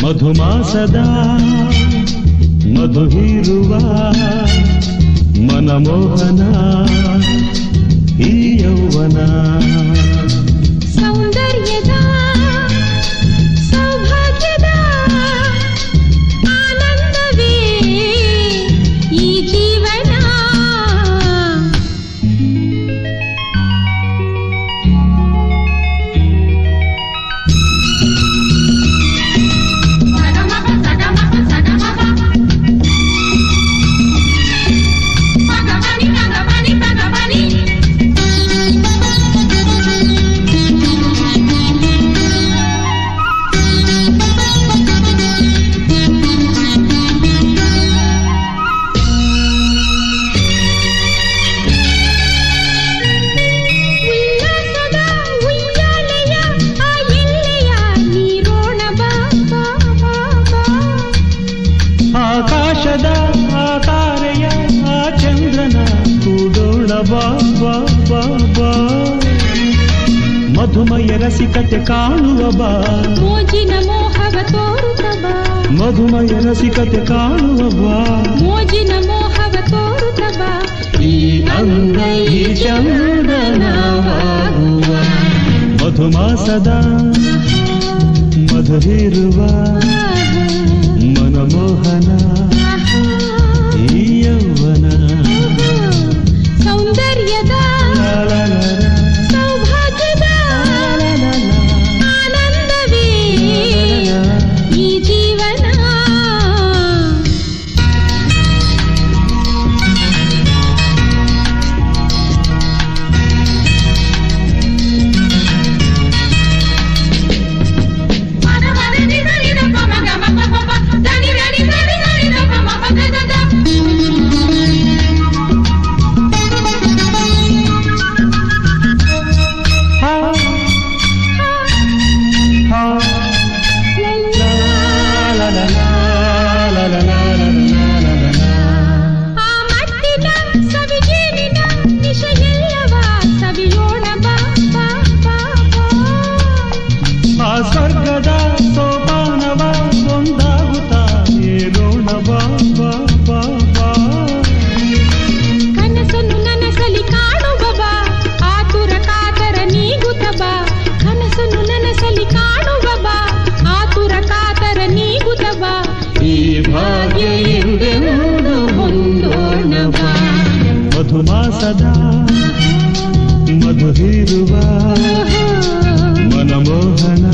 ಮಧುಮಾಸದ ಮಧು ಹೀರುವ ಮನಮೋಹನ ಈ ಯೌವನ ಸೌಂದರ್ಯದ ಸೌಭಾಗ್ಯದ ಆನಂದವೇ ಈ ಜೀವನ ಉಲ್ಲಾಸದ ಉಯ್ಯಾಲೆಯ ಆ ಎಲ್ಲೆಯ ನೀರೋಣ ಬಾ ಬಾ ಬಾ ಬಾ ಆಕಾಶದ ಆ ತಾರೆಯ ಆ ಚಂದ್ರನ ಕೂಡೋಣ ಬಾ ಬಾ ಬಾ ಬಾ ಮಧುಮಯ ರಸಿಕತೆ ಕಾಣುವ ಬಾ ಮೋಜಿನ ಮೋಹವ ತೋರುತ್ತ ಬಾ ಮಧುಮಯ ರಸಿಕತೆ ಕಾಣುವ ಬಾ ಮೋಜಿನ ಮೋಹವ ತೋರುತ್ತ ಬಾ ಈ ಅಂದ ಈ ಚಂದನವಾಗುವ ಮಧುಮಾಸದ ಮಧುವಿರುವ ಮನಮೋಹನ ಈ ಯೌವನ ಸೌಂದರ್ಯದ ಲಾ ಲಾ ಲಾ ಸೌಭಾಗ್ಯದ ಲಾ ಲಾ ಲಾ ಆನಂದವೇ ಲಾ ಲಾ. ಈ ಜೀವನ ಹಾ ಹಾ ಲಾ ಲಾ ಲಾ ಲಾ ಲಾ ಲಾ ಲಾ ಲಾ ಲಾ ಲಾ. ಆ ಮಟ್ಟಿನ ಸವಿಜೇನಿನ ನಿಶೆಯೆಲ್ಲವ ಸವಿಯೋಣ ಬಾ ಬಾ ಬಾ ಬಾ ಆ ಸ್ವರ್ಗದ ಸೋಪಾನವ ಒಂದಾಗುತ್ತಾ ಏರೋಣ ಬಾ ಬಾ ಬಾ ಬಾ ಕನಸನ್ನು ನನಸಲಿ ಕಾಣುವ ಬಾ ಆತುರ ಕಾತರ ನೀಗುತ್ತ ಬಾ ಕನಸನ್ನು ನನಸಲಿ ಕಾಣುವ ಬಾ ಆತುರ ಕಾತರ ನೀಗುತ್ತ ಬಾ ಈ ಭಾಗ್ಯ ಎಂದೆಂದು ಹೊಂದೋಣ ಬಾ ಮಧುಮಾಸದ ಮಧುಹಿರುವ ಮನಮೋಹನ